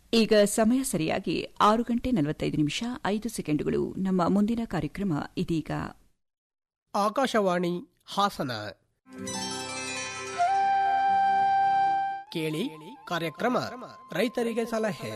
ಈಗ ಸಮಯ ಸರಿಯಾಗಿ ಆರು ಗಂಟೆ ನಲವತ್ತೈದು ನಿಮಿಷ ಐದು ಸೆಕೆಂಡುಗಳು ನಮ್ಮ ಮುಂದಿನ ಕಾರ್ಯಕ್ರಮ ಇದೀಗ ಆಕಾಶವಾಣಿ ಹಾಸನ ಕೇಳಿ ಕಾರ್ಯಕ್ರಮ ರೈತರಿಗೆ ಸಲಹೆ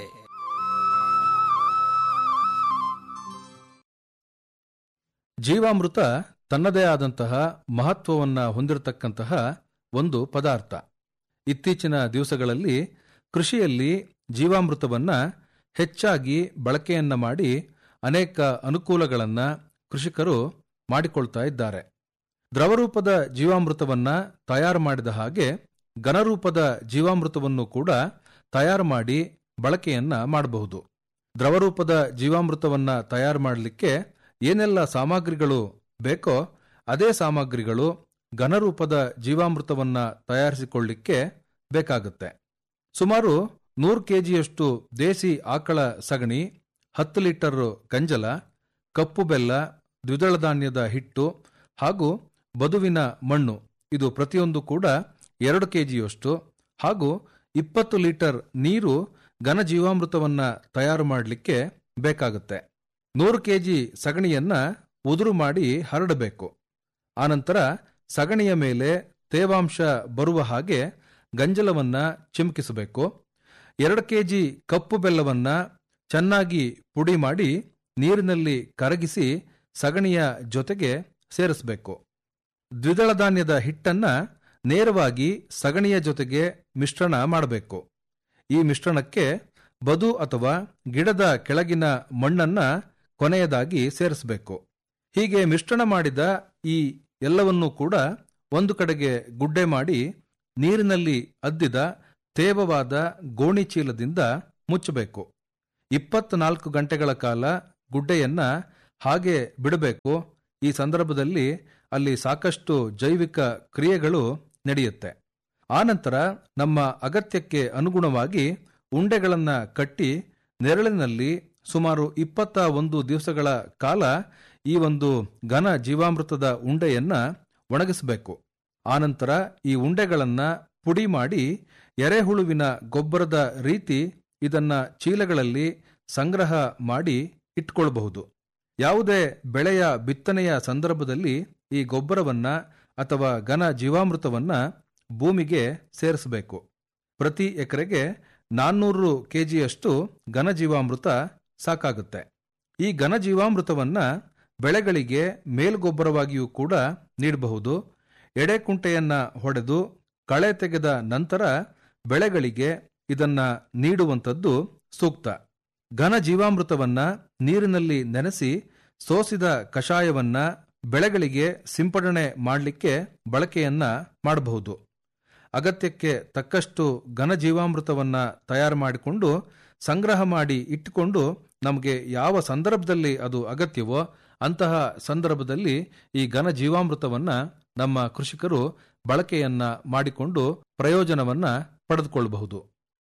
ಜೀವಾಮೃತ ತನ್ನದೇ ಆದಂತಹ ಮಹತ್ವವನ್ನ ಹೊಂದಿರತಕ್ಕಂತಹ ಒಂದು ಪದಾರ್ಥ ಇತ್ತೀಚಿನ ದಿವಸಗಳಲ್ಲಿ ಕೃಷಿಯಲ್ಲಿ ಜೀವಾಮೃತವನ್ನ ಹೆಚ್ಚಾಗಿ ಬಳಕೆಯನ್ನ ಮಾಡಿ ಅನೇಕ ಅನುಕೂಲಗಳನ್ನ ಕೃಷಿಕರು ಮಾಡಿಕೊಳ್ತಾ ಇದ್ದಾರೆ ದ್ರವರೂಪದ ಜೀವಾಮೃತವನ್ನ ತಯಾರು ಮಾಡಿದ ಹಾಗೆ ಘನರೂಪದ ಜೀವಾಮೃತವನ್ನು ಕೂಡ ತಯಾರು ಮಾಡಿ ಬಳಕೆಯನ್ನ ಮಾಡಬಹುದು ದ್ರವರೂಪದ ಜೀವಾಮೃತವನ್ನ ತಯಾರು ಮಾಡಲಿಕ್ಕೆ ಏನೆಲ್ಲ ಸಾಮಗ್ರಿಗಳು ಬೇಕೋ ಅದೇ ಸಾಮಗ್ರಿಗಳು ಘನರೂಪದ ಜೀವಾಮೃತವನ್ನ ತಯಾರಿಸಿಕೊಳ್ಳಿಕ್ಕೆ ಬೇಕಾಗುತ್ತೆ ಸುಮಾರು ನೂರು ಕೆಜಿಯಷ್ಟು ದೇಸಿ ಆಕಳ ಸಗಣಿ ಹತ್ತು ಲೀಟರ್ ಗಂಜಲ ಕಪ್ಪು ಬೆಲ್ಲ ದ್ವಿದಳ ಧಾನ್ಯದ ಹಿಟ್ಟು ಹಾಗೂ ಬದುವಿನ ಮಣ್ಣು ಇದು ಪ್ರತಿಯೊಂದು ಕೂಡ ಎರಡು ಕೆಜಿಯಷ್ಟು ಹಾಗೂ ಇಪ್ಪತ್ತು ಲೀಟರ್ ನೀರು ಘನ ಜೀವಾಮೃತವನ್ನ ತಯಾರು ಮಾಡಲಿಕ್ಕೆ ಬೇಕಾಗುತ್ತೆ ನೂರು ಕೆಜಿ ಸಗಣಿಯನ್ನ ಉದುರು ಮಾಡಿ ಹರಡಬೇಕು ಆನಂತರ ಸಗಣಿಯ ಮೇಲೆ ತೇವಾಂಶ ಬರುವ ಹಾಗೆ ಗಂಜಲವನ್ನ ಚಿಮುಕಿಸಬೇಕು ಎರಡು ಕೆಜಿ ಕಪ್ಪು ಬೆಲ್ಲವನ್ನ ಚೆನ್ನಾಗಿ ಪುಡಿ ಮಾಡಿ ನೀರಿನಲ್ಲಿ ಕರಗಿಸಿ ಸಗಣಿಯ ಜೊತೆಗೆ ಸೇರಿಸಬೇಕು ದ್ವಿದಳ ಧಾನ್ಯದ ಹಿಟ್ಟನ್ನ ನೇರವಾಗಿ ಸಗಣಿಯ ಜೊತೆಗೆ ಮಿಶ್ರಣ ಮಾಡಬೇಕು ಈ ಮಿಶ್ರಣಕ್ಕೆ ಬದು ಅಥವಾ ಗಿಡದ ಕೆಳಗಿನ ಮಣ್ಣನ್ನ ಕೊನೆಯದಾಗಿ ಸೇರಿಸಬೇಕು ಹೀಗೆ ಮಿಶ್ರಣ ಮಾಡಿದ ಈ ಎಲ್ಲವನ್ನೂ ಕೂಡ ಒಂದು ಕಡೆಗೆ ಗುಡ್ಡೆ ಮಾಡಿ ನೀರಿನಲ್ಲಿ ಅದ್ದಿದ ತೇವವಾದ ಗೋಣಿ ಚೀಲದಿಂದ ಮುಚ್ಚಬೇಕು ಇಪ್ಪತ್ನಾಲ್ಕು ಗಂಟೆಗಳ ಕಾಲ ಗುಡ್ಡೆಯನ್ನ ಹಾಗೆ ಬಿಡಬೇಕು ಈ ಸಂದರ್ಭದಲ್ಲಿ ಅಲ್ಲಿ ಸಾಕಷ್ಟು ಜೈವಿಕ ಕ್ರಿಯೆಗಳು ನಡೆಯುತ್ತೆ ಆನಂತರ ನಮ್ಮ ಅಗತ್ಯಕ್ಕೆ ಅನುಗುಣವಾಗಿ ಉಂಡೆಗಳನ್ನ ಕಟ್ಟಿ ನೆರಳಿನಲ್ಲಿ ಸುಮಾರು ಇಪ್ಪತ್ತ ಒಂದು ದಿವಸಗಳ ಕಾಲ ಈ ಒಂದು ಘನ ಜೀವಾಮೃತದ ಉಂಡೆಯನ್ನ ಒಣಗಿಸಬೇಕು ಆನಂತರ ಈ ಉಂಡೆಗಳನ್ನ ಪುಡಿ ಮಾಡಿ ಎರೆಹುಳುವಿನ ಗೊಬ್ಬರದ ರೀತಿ ಇದನ್ನ ಚೀಲಗಳಲ್ಲಿ ಸಂಗ್ರಹ ಮಾಡಿ ಇಟ್ಕೊಳ್ಬಹುದು ಯಾವುದೇ ಬೆಳೆಯ ಬಿತ್ತನೆಯ ಸಂದರ್ಭದಲ್ಲಿ ಈ ಗೊಬ್ಬರವನ್ನ ಅಥವಾ ಘನ ಜೀವಾಮೃತವನ್ನ ಭೂಮಿಗೆ ಸೇರಿಸಬೇಕು ಪ್ರತಿ ಎಕರೆಗೆ ನಾನ್ನೂರು ಕೆಜಿಯಷ್ಟು ಘನ ಜೀವಾಮೃತ ಸಾಕಾಗುತ್ತೆ ಈ ಘನ ಜೀವಾಮೃತವನ್ನ ಬೆಳೆಗಳಿಗೆ ಮೇಲ್ಗೊಬ್ಬರವಾಗಿಯೂ ಕೂಡ ನೀಡಬಹುದು ಎಡೆಕುಂಟೆಯನ್ನ ಹೊಡೆದು ಕಳೆ ತೆಗೆದ ನಂತರ ಬೆಳೆಗಳಿಗೆ ಇದನ್ನ ನೀಡುವಂಥದ್ದು ಸೂಕ್ತ ಘನ ಜೀವಾಮೃತವನ್ನ ನೀರಿನಲ್ಲಿ ನೆನೆಸಿ ಸೋಸಿದ ಕಷಾಯವನ್ನ ಬೆಳೆಗಳಿಗೆ ಸಿಂಪಡಣೆ ಮಾಡಲಿಕ್ಕೆ ಬಳಕೆಯನ್ನ ಮಾಡಬಹುದು ಅಗತ್ಯಕ್ಕೆ ತಕ್ಕಷ್ಟು ಘನ ಜೀವಾಮೃತವನ್ನ ತಯಾರು ಮಾಡಿಕೊಂಡು ಸಂಗ್ರಹ ಮಾಡಿ ಇಟ್ಟುಕೊಂಡು ನಮಗೆ ಯಾವ ಸಂದರ್ಭದಲ್ಲಿ ಅದು ಅಗತ್ಯವೋ ಅಂತಹ ಸಂದರ್ಭದಲ್ಲಿ ಈ ಘನ ಜೀವಾಮೃತವನ್ನ ನಮ್ಮ ಕೃಷಿಕರು ಬಳಕೆಯನ್ನ ಮಾಡಿಕೊಂಡು ಪ್ರಯೋಜನವನ್ನ ಪಡೆದುಕೊಳ್ಳಬಹುದು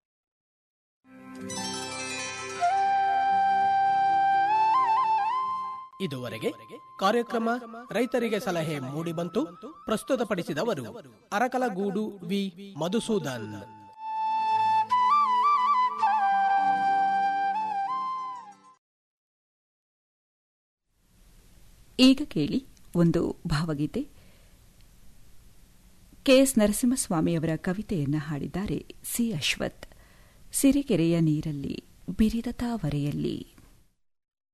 ಇದುವರೆಗೆ ಕಾರ್ಯಕ್ರಮ ರೈತರಿಗೆ ಸಲಹೆ ಮೂಡಿಬಂತು ಪ್ರಸ್ತುತಪಡಿಸಿದವರು ಅರಕಲಗೂಡು ವಿ ಮಧುಸೂದನ್ ಈಗ ಕೇಳಿ ಒಂದು ಭಾವಗೀತೆ ಕೆಎಸ್ ನರಸಿಂಹಸ್ವಾಮಿಯವರ ಕವಿತೆಯನ್ನ ಹಾಡಿದ್ದಾರೆ ಸಿ ಅಶ್ವಥ್ ಸಿರಿಗೆರೆಯ ನೀರಲ್ಲಿ ಬಿರಿದ ತಾವರೆಯಲ್ಲಿ